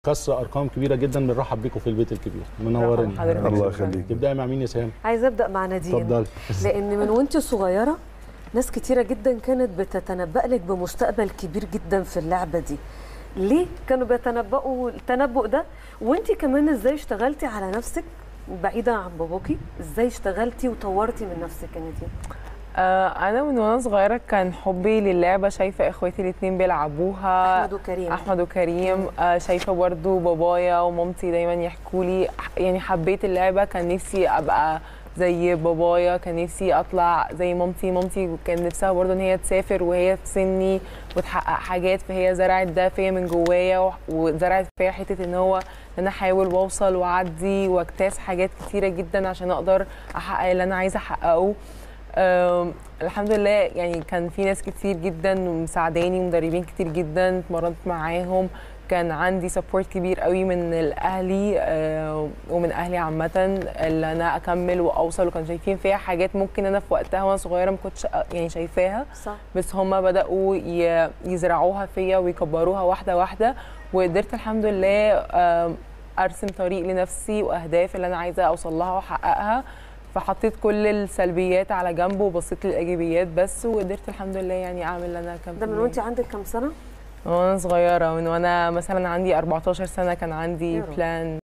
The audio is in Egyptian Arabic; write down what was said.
كسر ارقام كبيره جدا بنرحب بيكم في البيت الكبير منورين مرحبا حضرتك. الله شكراً. يخليك تبداي مع مين يا سهام عايزه ابدا مع نادين اتفضلي لان من وانت صغيره ناس كتيره جدا كانت بتتنبأ لك بمستقبل كبير جدا في اللعبه دي ليه كانوا بيتنبؤوا التنبؤ ده وانت كمان ازاي اشتغلتي على نفسك بعيدا عن باباكي ازاي اشتغلتي وطورتي من نفسك يا نادين آه، انا من وانا صغيره كان حبي للعبه شايفه اخواتي الاثنين بيلعبوها احمد وكريم احمد وكريم آه، شايفه برضو بابايا ومامتي دايما يحكوا لي يعني حبيت اللعبه كان نفسي ابقى زي بابايا كان نفسي اطلع زي مامتي مامتي كان نفسها برضو ان هي تسافر وهي في سني وتحقق حاجات فهي زرعت ده فيا من جوايا و- وزرعت فيا حته ان هو ان انا احاول واوصل واعدي واجتاز حاجات كتيره جدا عشان اقدر احقق اللي انا عايزه احققه أم، الحمد لله يعني كان في ناس كتير جدا مساعداني مدربين كتير جدا اتمرنت معاهم كان عندي سبورت كبير قوي من الاهلي آه، ومن اهلي عامه اللي انا اكمل واوصل وكانوا شايفين فيها حاجات ممكن انا في وقتها وانا صغيره ما كنتش آه، يعني شايفاها صح بس هم بداوا ي- يزرعوها فيا ويكبروها واحده واحده وقدرت الحمد لله آم، ارسم طريق لنفسي واهداف اللي انا عايزه اوصل لها واحققها فحطيت كل السلبيات على جنب وبصيت للايجابيات بس وقدرت الحمد لله يعني اعمل اللي انا كان ده في من دماغي. وانت عندك كام سنه وانا صغيره من وانا مثلا عندي 14 سنه كان عندي يا رب. بلان